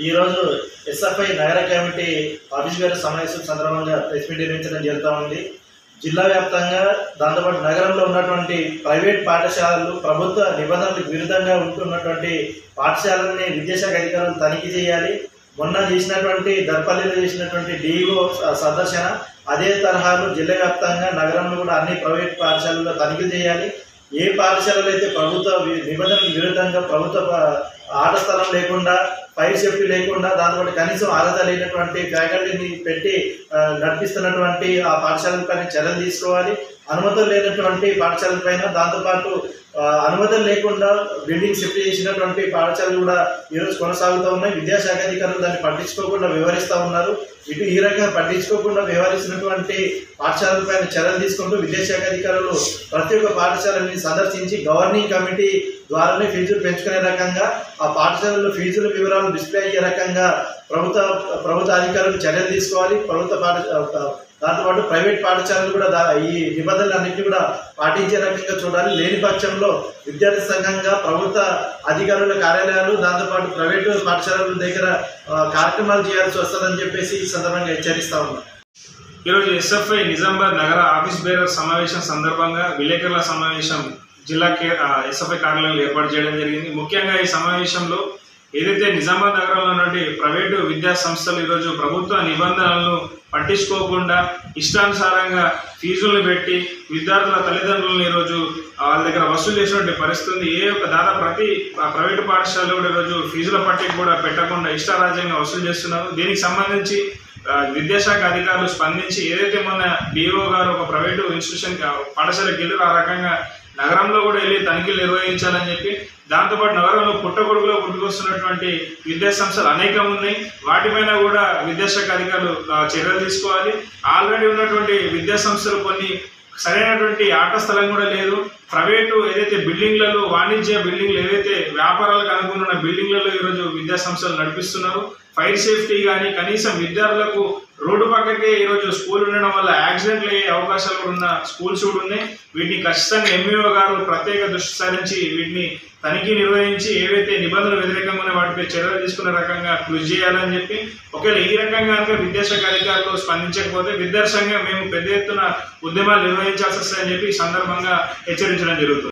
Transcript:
ఈరోజు ఎస్ఎఫ్ఐ నగర committee office గారి సమావేశం సందర్భంగా ప్రెస్ మీట్ నిర్వహించడం జరుగుతూ ఉంది జిల్లా వ్యాప్తంగా దాంతోపాటు నగరంలో ఉన్నటువంటి ప్రైవేట్ పాఠశాలలు ప్రభుత్వ నిబంధనలకు విరుద్ధంగా ఉంటున్నటువంటి పాఠశాలల్ని విద్యాశాఖ అధికారులు తనిఖీ చేయాలి మొన్న చేసినటువంటి దర్పల్లిలో చేసినటువంటి డిఈఓ సందర్శన అదే తరహాలో జిల్లా వ్యాప్తంగా నగరంలో కూడా అన్ని ప్రైవేట్ పాఠశాలల్లో తనిఖీ చేయాలి ఏ పాఠశాలలో అయితే ప్రభుత్వ వి- నిబంధనలకు విరుద్ధంగా ప్రభుత్వ ప- ఆట స్థలం లేకుండా ఫైర్ సేఫ్టీ లేకుండా దాంతో కనీసం అర్హత లేనటువంటి ఫ్యాకల్టీని పెట్టి ఆ, నడిపిస్తున్నటువంటి ఆ పాఠశాలలపైన చర్యలు తీసుకోవాలి అనుమతులు లేనటువంటి పాఠశాలలపైన దాంతోపాటు ఆ, అనుమతులు లేకుండా బిల్డింగ్ షిఫ్ట్ చేసినటువంటి పాఠశాలలు కూడా ఈరోజు కొనసాగుతూ ఉన్నాయి విద్యాశాఖ అధికారులు దాన్ని పట్టించుకోకుండా వ్యవహరిస్తూ ఉన్నారు ఇటు ఈ రకంగా పట్టించుకోకుండా వ్యవహరిస్తున్నటువంటి పాఠశాలలపైన చర్యలు తీసుకుంటూ విద్యాశాఖ అధికారులు ప్రతి ఒక్క పాఠశాలని సందర్శించి గవర్నింగ్ కమిటీ ద్వారానే ఫీజులు పెంచుకునే రకంగా ఆ పాఠశాలలో ఫీజుల వివరాలు డిస్ప్లే అయ్యే రకంగా ప్రభుత్వ ప్రభుత్వ అధికారులు చర్యలు తీసుకోవాలి ప్రభుత్వ పాఠ దాంతో పాటు ప్రైవేట్ పాఠశాలలు కూడా దా- ఈ నిబంధనలన్నింటినీ కూడా పాటించే రకంగా చూడాలి లేని పక్షంలో విద్యార్థి సంఘంగా ప్రభుత్వ అధికారుల కార్యాలయాలు దాంతోపాటు ప్రైవేటు పాఠశాలల దగ్గర ఆ, కార్యక్రమాలు చేయాల్సి వస్తుందని చెప్పేసి ఈ సందర్భంగా హెచ్చరిస్తా ఉన్నాం ఈరోజు ఎస్ఎఫ్ఐ నిజామాబాద్ నగర ఆఫీస్ బేరర్ సమావేశం సందర్భంగా విలేకరుల సమావేశం జిల్లా కే ఆ, ఎస్ఎఫ్ఐ కార్యాలయంలో ఏర్పాటు చేయడం జరిగింది ముఖ్యంగా ఈ సమావేశంలో ఏదైతే నిజామాబాద్ నగరంలో ఉన్నటువంటి ప్రైవేటు విద్యా సంస్థలు ఈరోజు ప్రభుత్వ నిబంధనలను పట్టించుకోకుండా ఇష్టానుసారంగా ఫీజులను పెట్టి విద్యార్థుల తల్లిదండ్రులను ఈరోజు వాళ్ళ దగ్గర వసూలు చేసినటువంటి పరిస్థితి ఉంది ఏ ఒక్క దాదాపు ప్రతి ఆ, ప్రైవేటు పాఠశాలలో కూడా ఈరోజు ఫీజుల పట్టిక కూడా పెట్టకుండా ఇష్టారాజ్యంగా వసూలు చేస్తున్నారు దీనికి సంబంధించి ఆ, విద్యాశాఖ అధికారులు స్పందించి ఏదైతే మొన్న డిఓ గారు ఒక ప్రైవేటు ఇన్స్టిట్యూషన్ పాఠశాలకు వెళ్ళి ఆ రకంగా నగరంలో కూడా వెళ్ళి తనిఖీలు నిర్వహించాలని చెప్పి దాంతోపాటు నగరంలో పుట్టగొడుగులో పుట్టుకొస్తున్నటువంటి విద్యా సంస్థలు అనేకం ఉన్నాయి వాటిపైన కూడా విద్యాశాఖ అధికారులు ఆ, చర్యలు తీసుకోవాలి ఆల్రెడీ ఉన్నటువంటి విద్యా సంస్థలు కొన్ని సరైనటువంటి ఆట స్థలం కూడా లేదు ప్రైవేటు ఏదైతే బిల్డింగ్లలో వాణిజ్య బిల్డింగ్లు ఏదైతే వ్యాపారాలకు అనుగుణ బిల్డింగ్లలో ఈరోజు విద్యా సంస్థలు నడిపిస్తున్నారు ఫైర్ సేఫ్టీ కానీ కనీసం విద్యార్థులకు రోడ్డు పక్కకే ఈరోజు స్కూల్ ఉండడం వల్ల యాక్సిడెంట్లు అయ్యే అవకాశాలు కూడా ఉన్న స్కూల్స్ కూడా ఉన్నాయి వీటిని ఖచ్చితంగా ఎంఈఓ గారు ప్రత్యేక దృష్టి సారించి వీటిని తనిఖీ నిర్వహించి ఏవైతే నిబంధనలు వ్యతిరేకంగా ఉన్నాయో వాటిపై చర్యలు తీసుకునే రకంగా కృషి చేయాలని చెప్పి ఒకవేళ ఈ రకంగా కనుక విద్యాశాఖ అధికారులు స్పందించకపోతే విద్యార్థి సంఘం మేము పెద్ద ఎత్తున ఉద్యమాలు నిర్వహించాల్సి వస్తాయని చెప్పి ఈ సందర్భంగా హెచ్చరించడం జరుగుతుంది